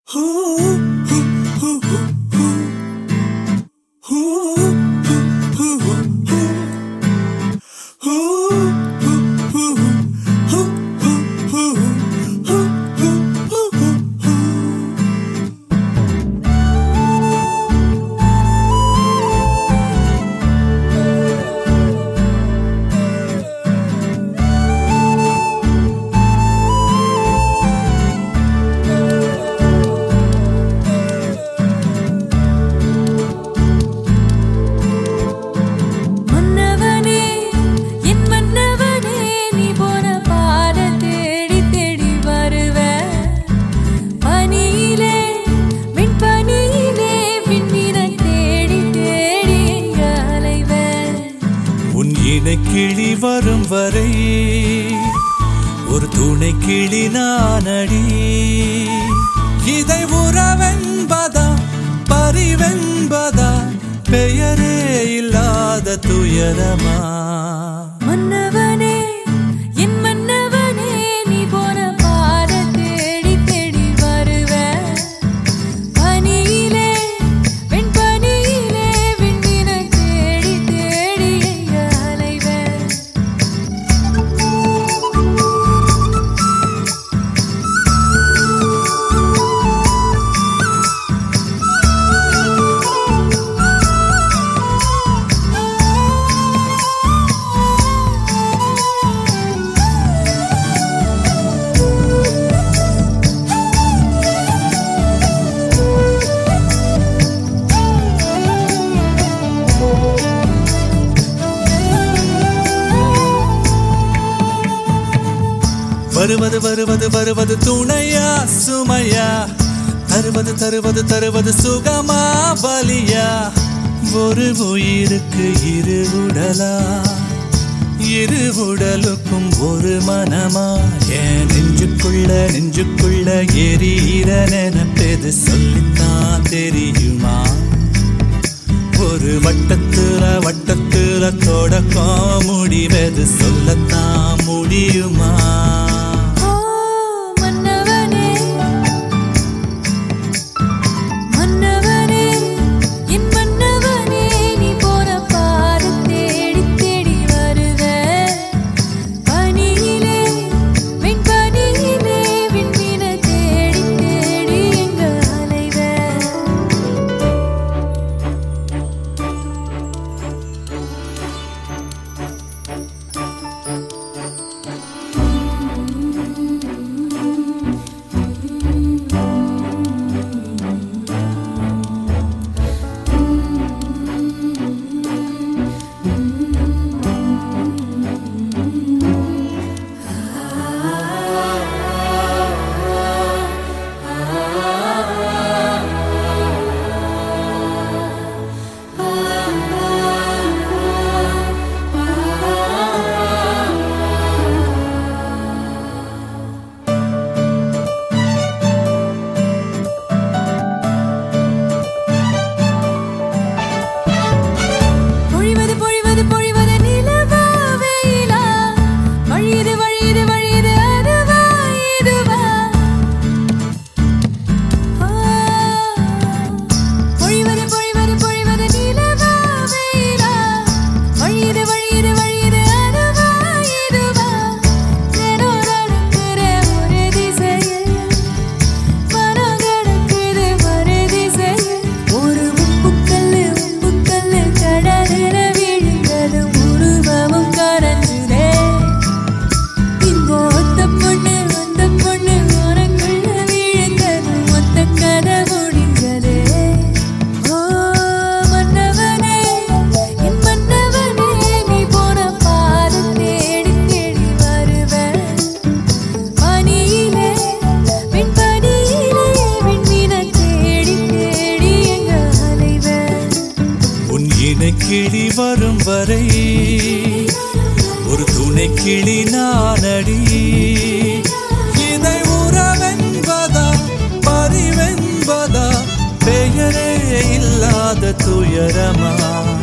மன்னவனே என் மன்னவனே நீ போன பாத தேடி தேடி வருவ பனியிலே விண்பனியிலே விண்மீன தேடி தேடி எங்க அலைவ உன் இணை கிளி வரும் வரை ஒரு துணை கிளி நானடி இதை உறவென்பதா பரிவென்பதா பெயரே இல்லாத துயரமா மன்னவனே என் மன்னவனே நீ போன பாத தேடி தேடி வருவ பனியிலே வெண்பனியிலே விண்மீன தேடி தேடி எங்க அலைவ வருவது வருவது வருவது துணையா சுமையா தருவது தருவது தருவது சுகமா பலியா ஒரு உயிருக்கு இரு உடலா இரு உடலுக்கும் ஒரு மனமா என் நெஞ்சுக்குள்ள நெஞ்சுக்குள்ள எரியிற நினைப்பது சொல்லித்தான் தெரியுமா ஒரு வட்டத்துல வட்டத்துல தொடக்கம் முடிவது சொல்லத்தான் முடியுமா ஓ மன்னவனே மன்னவனே என் மன்னவனே நீ போன பாத தேடி தேடி வருவ பனியிலே வெண்பனியிலே விண்மீன தேடி தேடி எங்க அலைவ பொழிவது பொழிவது பொழிவது நிலவா வெயிலா வழியுது வழியுது வழியுது அதுவா இதுவா ஆ. பொழிவது பொழிவது பொழிவது நிலவா வெயிலா வழியுது வழியுது வழியுது அதுவா இதுவா தினம் நடக்கிற ஒரு திசையில் மனம் கிடக்குது மறு திசையில் ஒரு உப்புக்கல்லு உப்புக்கல்லு கடலில விழுந்தது உருவமும் கரைஞ்சுதே இந்த ஒத்த பொண்ணு ஒத்த பொண்ணு உனக்குள்ள விழுந்தது மொத்த கதை முடிஞ்சதே ஓ மன்னவனே என் மன்னவனே நீ போன பாத தேடி தேடி வருவ பனியிலே விண்பனியிலே விண்மீன தேடி தேடி எங்க அலைவ உன் இணை கிளி வரும் வரை ஒரு துணை கிளி நானடி இதை உறவென்பதா பரிவென்பதா பெயரே இல்லாத துயரமா